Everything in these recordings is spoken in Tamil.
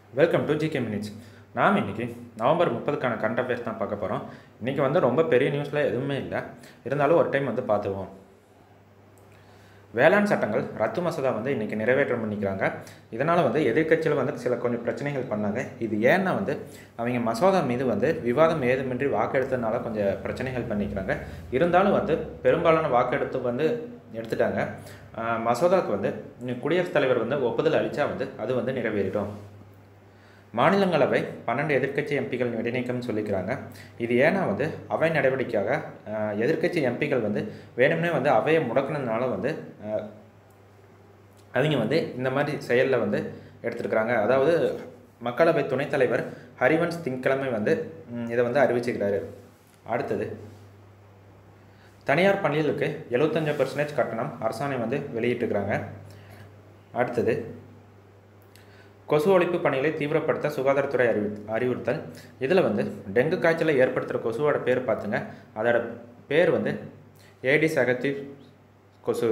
வெல்கம் டு ஜிகே மினிட்ஸ் நாம் இன்றைக்கி நவம்பர் முப்பதுக்கான கரண்ட் அஃபேர்ஸ் தான் பார்க்க போகிறோம் இன்றைக்கி வந்து ரொம்ப பெரிய நியூஸில் எதுவுமே இல்லை இருந்தாலும் ஒரு டைம் வந்து பார்த்துருவோம் வேளாண் சட்டங்கள் ரத்து மசோதா வந்து இன்றைக்கி நிறைவேற்றம் பண்ணிக்கிறாங்க இதனால் வந்து எதிர்க்கட்சியில் வந்து சில கொஞ்சம் பிரச்சனைகள் பண்ணாங்க இது ஏன்னா வந்து அவங்க மசோதா மீது வந்து விவாதம் ஏதுமின்றி வாக்கெடுத்ததுனால கொஞ்சம் பிரச்சனைகள் பண்ணிக்கிறாங்க இருந்தாலும் வந்து பெரும்பாலான வாக்கெடுத்து வந்து எடுத்துட்டாங்க ஆஹ் மசோதாவுக்கு வந்து குடியரசுத் தலைவர் வந்து ஒப்புதல் அளித்தா வந்து அது வந்து நிறைவேறிடும் மாநிலங்களவை பன்னெண்டு எதிர்க்கட்சி எம்பிகள் இடைநீக்கம் சொல்லிக்கிறாங்க இது ஏன்னா வந்து அவை நடவடிக்கையாக ஆஹ், எதிர்க்கட்சி எம்பிகள் வந்து வேணும்னே வந்து அவையை முடக்கினதுனால வந்து ஆஹ், அவங்க வந்து இந்த மாதிரி செயலில் வந்து எடுத்துருக்குறாங்க அதாவது மக்களவை துணைத் தலைவர் ஹரிவன்ஸ் திங்கட்கிழமை வந்து ம், இதை வந்து அறிவிச்சுக்கிறாரு அடுத்தது தனியார் பள்ளிகளுக்கு எழுபத்தஞ்சு பர்சன்டேஜ் கட்டணம் அரசாணை வந்து வெளியிட்டிருக்கிறாங்க அடுத்தது கொசு ஒழிப்பு பணிகளை தீவிரப்படுத்த சுகாதாரத்துறை அறிவி அறிவுறுத்தல் இதில் வந்து டெங்கு காய்ச்சலை ஏற்படுத்துகிற கொசுவோட பேர் பார்த்துங்க அதோட பேர் வந்து ஏடிஸ் அகத்தி கொசு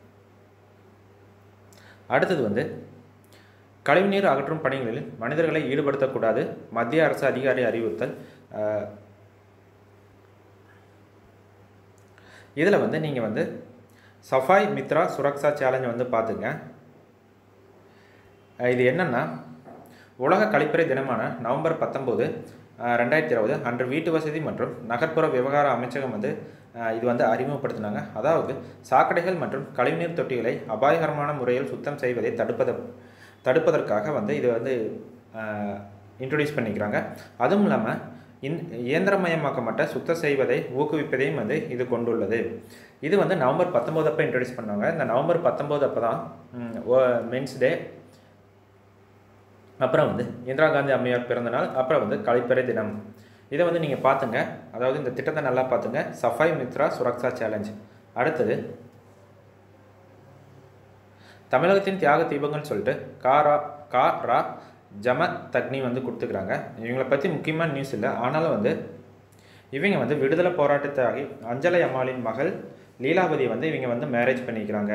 அடுத்தது வந்து கழிவுநீர் அகற்றும் பணிகளில் மனிதர்களை ஈடுபடுத்தக்கூடாது மத்திய அரசு அதிகாரி அறிவுறுத்தல் அஹ், இதில் வந்து நீங்கள் வந்து சஃபாய் மித்ரா சுரக்ஷா சேலஞ்ச் வந்து பார்த்துங்க அஹ் இது என்னென்னா உலக கழிப்பறை தினமான நவம்பர் பத்தொம்போது ரெண்டாயிரத்தி இருபது அன்று வீட்டு வசதி மற்றும் நகர்ப்புற விவகார அமைச்சகம் வந்து அஹ் இது வந்து அறிமுகப்படுத்தினாங்க அதாவது சாக்கடைகள் மற்றும் கழிவுநீர் தொட்டிகளை அபாயகரமான முறையில் சுத்தம் செய்வதை தடுப்பத தடுப்பதற்காக வந்து இது வந்து இன்ட்ரடியூஸ் பண்ணிக்கிறாங்க அதுவும் இல்லாமல் இன் இயந்திரமயமாக்கப்பட்ட சுத்தம் செய்வதை ஊக்குவிப்பதையும் வந்து இது கொண்டுள்ளது இது வந்து நவம்பர் பத்தொம்போது அப்போ இன்ட்ரடியூஸ் பண்ணாங்க இந்த நவம்பர் பத்தொம்போது அப்போ தான் மென்ஸ் டே அப்புறம் வந்து இந்திரா காந்தி அம்மையார் பிறந்த நாள் அப்புறம் வந்து கழிப்பறை தினம் இதை வந்து நீங்கள் பார்த்துங்க அதாவது இந்த திட்டத்தை நல்லா பார்த்துங்க சஃபாய் மித்ரா சுரக்ஷா சேலஞ்ச் அடுத்தது தமிழகத்தின் தியாக தீபங்கள்னு சொல்லிட்டு காரா கா ரா ஜம தக்னி வந்து கொடுத்துக்கிறாங்க இவங்களை பற்றி முக்கியமான நியூஸ் இல்லை ஆனாலும் வந்து இவங்க வந்து விடுதலை போராட்டத்தாகி அஞ்சலை அம்மாளின் மகள் லீலாவதியை வந்து இவங்க வந்து மேரேஜ் பண்ணிக்கிறாங்க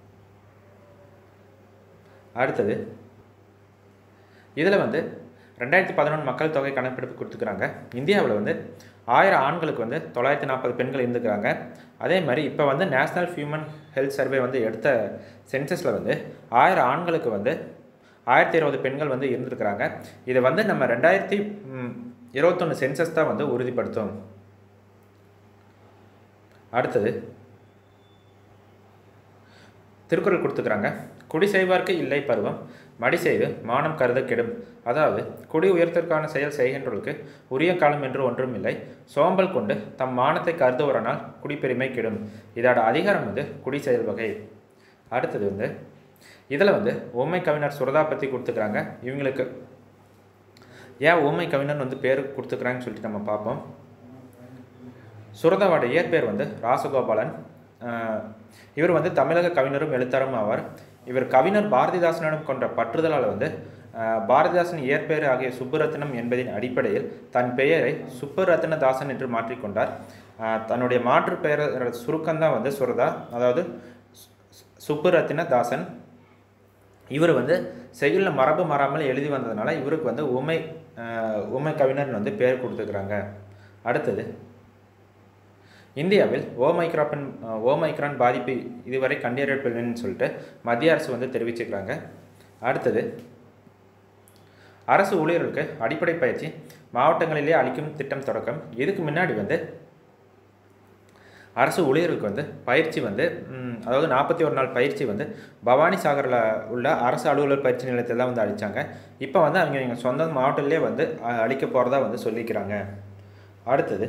அடுத்தது இதில் வந்து ரெண்டாயிரத்தி பதினொன்று மக்கள் தொகை கணக்கெடுப்பு கொடுத்துக்கிறாங்க இந்தியாவில் வந்து ஆயிரம் ஆண்களுக்கு வந்து தொள்ளாயிரத்தி நாற்பது பெண்கள் இருந்துக்கிறாங்க அதே மாதிரி இப்போ வந்து நேஷ்னல் ஹியூமன் ஹெல்த் சர்வே வந்து எடுத்த சென்சஸில் வந்து ஆயிரம் ஆண்களுக்கு வந்து ஆயிரத்தி இருபது பெண்கள் வந்து இருந்திருக்கிறாங்க இதை வந்து நம்ம ரெண்டாயிரத்தி இருபத்தொன்று சென்சஸ் தான் வந்து உறுதிப்படுத்தும் அடுத்தது திருக்குறள் கொடுத்துக்கிறாங்க குடி செய்வார்க்கு இல்லை பருவம் மடி செய்து மானம் கருத கெடும் அதாவது குடி உயர்த்திற்கான செயல் செய்கின்றவர்களுக்கு உரிய காலம் என்று ஒன்றும் இல்லை சோம்பல் கொண்டு தம் மானத்தை கருதுவரனால் குடிப்பெருமை கெடும் இதோட அதிகாரம் வந்து குடி செயல் வகை அடுத்தது வந்து இதில் வந்து ஊமை கவிஞர் சுரதா பற்றி கொடுத்துக்கிறாங்க இவங்களுக்கு ஏன் ஊமை கவிஞர் வந்து பேர் கொடுத்துக்கிறாங்கன்னு சொல்லிட்டு நம்ம பார்ப்போம் சுரதாவோட இயற்பெயர் வந்து ராசகோபாலன் ஆஹ் இவர் வந்து தமிழக கவிஞரும் எழுத்தாரும் ஆவார் இவர் கவிஞர் பாரதிதாசனிடம் கொண்ட பற்றுதலால் வந்து ஆஹ் பாரதிதாசன் இயற்பெயர் ஆகிய சுப்புரத்னம் என்பதின் அடிப்படையில் தன் பெயரை சுப்புரத்னதாசன் என்று மாற்றிக்கொண்டார் ஆஹ் தன்னுடைய மாற்று பெயர் சுருக்கம்தான் வந்து சுரதா அதாவது சு- சுப்புரத்தினதாசன் இவர் வந்து செய்யுளில் மரபு மாறாமல் எழுதி வந்ததுனால இவருக்கு வந்து உமை ஆஹ் உமை கவிஞர்னு வந்து பேர் கொடுத்துக்கிறாங்க அடுத்தது இந்தியாவில் ஓமைக்ராப்பின் ஓமைக்ரான் பாதிப்பு இதுவரை கண்டறியப்படவில்லைன்னு சொல்லிட்டு மத்திய அரசு வந்து தெரிவிச்சுக்கிறாங்க அடுத்தது அரசு ஊழியர்களுக்கு அடிப்படை பயிற்சி மாவட்டங்களிலே அளிக்கும் திட்டம் தொடக்கம் இதுக்கு முன்னாடி வந்து அரசு ஊழியர்களுக்கு வந்து பயிற்சி வந்து ம், அதாவது நாற்பத்தி ஒரு நாள் பயிற்சி வந்து பவானி சாகரில் உள்ள அரசு அலுவலர் பயிற்சி நிலையத்தில் தான் வந்து அளித்தாங்க இப்போ வந்து அவங்க எங்கள் சொந்த மாவட்டத்திலே வந்து அ- அளிக்க போகிறதா வந்து சொல்லிக்கிறாங்க அடுத்தது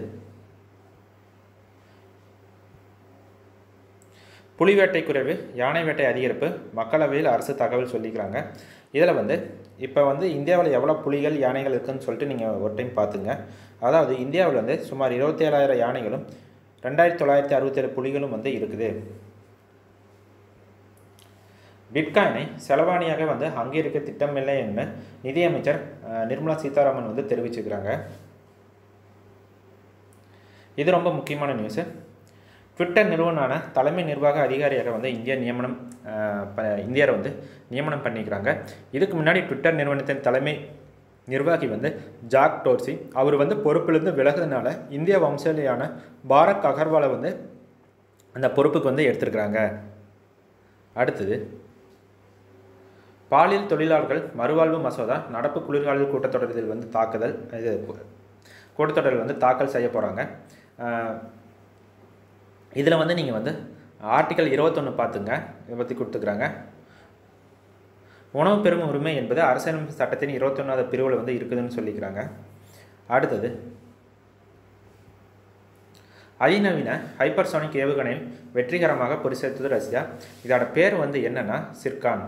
புலி வேட்டை குறைவு யானை வேட்டை அதிகரிப்பு மக்களவையில் அரசு தகவல் சொல்லிக்கிறாங்க இதில் வந்து இப்போ வந்து இந்தியாவில் எவ்வளோ புலிகள் யானைகள் இருக்குன்னு சொல்லிட்டு நீங்கள் ஒரு டைம் பார்த்துங்க அதாவது இந்தியாவில் வந்து சுமார் இருபத்தி ஏழாயிரம் யானைகளும் ரெண்டாயிரத்தி தொள்ளாயிரத்தி அறுபத்தேழு புலிகளும் வந்து இருக்குது பிட்காயினை செலவாணியாக வந்து அங்கீகரிக்க திட்டமில்லை என்று நிதியமைச்சர் அஹ், நிர்மலா சீதாராமன் வந்து தெரிவிச்சுக்கிறாங்க இது ரொம்ப முக்கியமான நியூஸு ட்விட்டர் நிறுவனான தலைமை நிர்வாக அதிகாரியாக வந்து இந்தியா நியமனம் அஹ், ப- இந்தியாவை வந்து நியமனம் பண்ணிக்கிறாங்க இதுக்கு முன்னாடி ட்விட்டர் நிறுவனத்தின் தலைமை நிர்வாகி வந்து ஜாக் டோர்சி அவர் வந்து பொறுப்பிலிருந்து விலகுறதுனால இந்திய வம்சாவளியான பாரக் அகர்வாலை வந்து அந்த பொறுப்புக்கு வந்து எடுத்திருக்கிறாங்க அடுத்தது பாலியல் தொழிலாளர்கள் மறுவாழ்வு மசோதா நடப்பு குளிர்கால கூட்டத்தொடரில் வந்து தாக்குதல் இது கூட்டத்தொடரில் வந்து தாக்கல் செய்ய போகிறாங்க இதில் வந்து நீங்கள் வந்து ஆர்டிக்கல் இருபத்தொன்று பார்த்துங்க இதை பற்றி கொடுத்துக்கிறாங்க உணவு பெறும் உரிமை என்பது அரசியலமைப்பு சட்டத்தின் இருபத்தொன்னாவது பிரிவில் வந்து இருக்குதுன்னு சொல்லிக்கிறாங்க அடுத்தது அதிநவீன ஹைப்பர்சானிக் ஏவுகணையில் வெற்றிகரமாக பொறிசேர்த்தது ரஷ்யா இதோட பேர் வந்து என்னன்னா சிர்கான்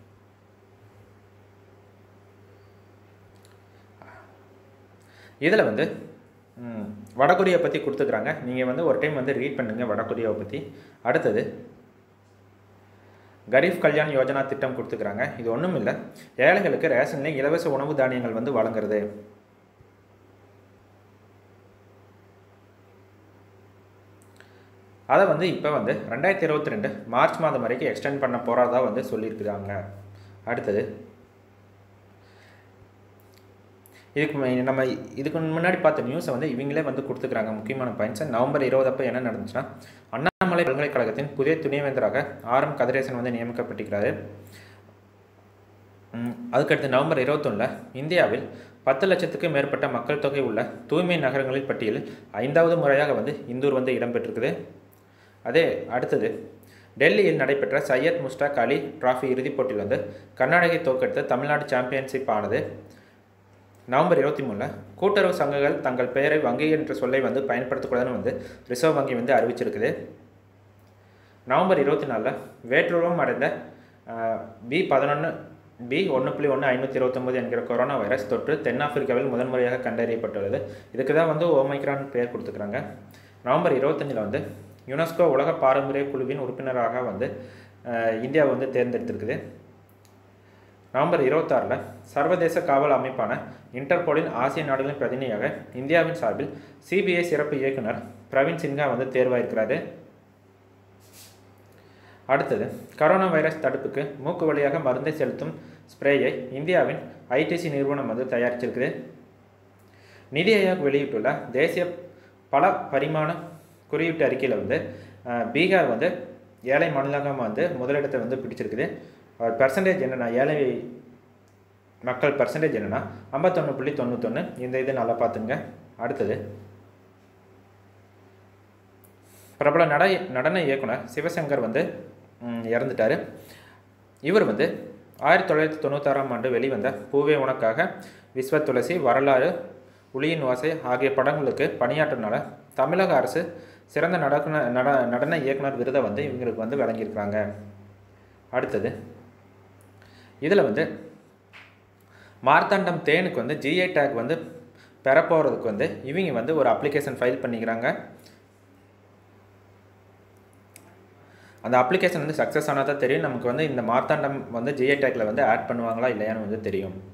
இதில் வந்து ம், வடகொரியா பற்றி கொடுத்துக்கிறாங்க நீங்கள் வந்து ஒரு டைம் வந்து ரீட் பண்ணுங்கள் வடகொரியாவை பற்றி அடுத்தது கரீப் கல்யாண் யோஜனா திட்டம் கொடுத்துக்கிறாங்க இது ஒன்றும் இல்லை ஏழைகளுக்கு ரேஷனில் இலவச உணவு தானியங்கள் வந்து வழங்குறது அதை வந்து இப்போ வந்து ரெண்டாயிரத்தி இருபத்தி ரெண்டு மார்ச் மாதம் வரைக்கும் எக்ஸ்டெண்ட் பண்ண போகிறதா வந்து சொல்லியிருக்கிறாங்க அடுத்தது இதுக்கு மு- நம்ம இதுக்கு முன்னாடி பார்த்த நியூஸை வந்து இவங்களே வந்து கொடுத்துக்கிறாங்க முக்கியமான பாயிண்ட்ஸ் நவம்பர் இருபது அப்போ என்ன நடந்துச்சுன்னா அண்ணாமலை பல்கலைக்கழகத்தின் புதிய துணைவேந்தராக ஆர் எம் கதிரேசன் வந்து நியமிக்கப்பட்டிருக்கிறாரு ம், அதுக்கடுத்து நவம்பர் இருபத்தொன்னில் இந்தியாவில் பத்து லட்சத்துக்கு மேற்பட்ட மக்கள் தொகை உள்ள தூய்மை நகரங்களின் பட்டியலில் ஐந்தாவது முறையாக வந்து இந்தூர் வந்து இடம்பெற்றிருக்குது அதே அடுத்தது டெல்லியில் நடைபெற்ற சையத் முஸ்டாக் அலி டிராஃபி இறுதிப் போட்டியில் வந்து கர்நாடகை தோற்கடித்த தமிழ்நாடு சாம்பியன்ஷிப் ஆனது நவம்பர் இருபத்தி மூணில் கூட்டுறவு சங்கங்கள் தங்கள் பெயரை வங்கி என்ற சொல்லை வந்து பயன்படுத்தக்கூடாதுன்னு வந்து ரிசர்வ் வங்கி வந்து அறிவிச்சிருக்குது நவம்பர் இருபத்தி நாலில் வேற்றுருவம் அடைந்த பி பதினொன்று பி ஒன்று புள்ளி ஒன்று ஐநூற்றி இருபத்தொம்பது என்கிற கொரோனா வைரஸ் தொற்று தென்னாப்பிரிக்காவில் முதன்முறையாக கண்டறியப்பட்டுள்ளது இதுக்கு தான் வந்து ஓமைக்ரான் பெயர் கொடுத்துக்கிறாங்க நவம்பர் இருபத்தஞ்சில் வந்து யுனெஸ்கோ உலக பாரம்பரிய குழுவின் உறுப்பினராக வந்து அஹ், இந்தியா வந்து தேர்ந்தெடுத்திருக்குது நவம்பர் இருபத்தாறில் சர்வதேச காவல் அமைப்பான இன்டர்போலின் ஆசிய நாடுகளின் பிரதிநிதியாக இந்தியாவின் சார்பில் சிபிஐ சிறப்பு இயக்குனர் பிரவீன் சின்ஹா வந்து தேர்வாயிருக்கிறாரு அடுத்தது கரோனா வைரஸ் தடுப்புக்கு மூக்கு வழியாக மருந்தை செலுத்தும் ஸ்ப்ரேயை இந்தியாவின் ஐடிசி நிறுவனம் வந்து தயாரிச்சிருக்குது நிதி ஆயோக் வெளியிட்டுள்ள தேசிய பல பரிமாண குறியீட்டு அறிக்கையில் வந்து அஹ், பீகார் வந்து ஏழை மாநிலமாக வந்து முதலிடத்தை வந்து பிடிச்சிருக்குது பர்சன்டேஜ் என்னென்னா ஏழை மக்கள் பர்சன்டேஜ் என்னென்னா ஐம்பத்தொன்று புள்ளி தொண்ணூத்தொன்று இந்த இது நல்லா பார்த்துங்க அடுத்தது பிரபல நட நடன இயக்குனர் சிவசங்கர் வந்து ம், இறந்துட்டார் இவர் வந்து ஆயிரத்தி தொள்ளாயிரத்தி தொண்ணூத்தாறாம் ஆண்டு வெளிவந்த பூவே உனக்காக விஸ்வ துளசி வரலாறு உளியின் வாசை ஆகிய படங்களுக்கு பணியாற்றினால தமிழக அரசு சிறந்த நடன நட நடன இயக்குனர் விருதை வந்து இவங்களுக்கு வந்து வழங்கியிருக்கிறாங்க அடுத்தது இதில் வந்து மார்த்தாண்டம் தேனுக்கு வந்து ஜிஐ டேக் வந்து பெறப்போகிறதுக்கு வந்து இவங்க வந்து ஒரு அப்ளிகேஷன் ஃபைல் பண்ணிக்கிறாங்க அந்த அப்ளிகேஷன் வந்து சக்ஸஸ் ஆனால் தான் தெரியும் நமக்கு வந்து இந்த மார்த்தாண்டம் வந்து ஜிஐ டேக்கில் வந்து ஆட் பண்ணுவாங்களா இல்லையான்னு வந்து தெரியும்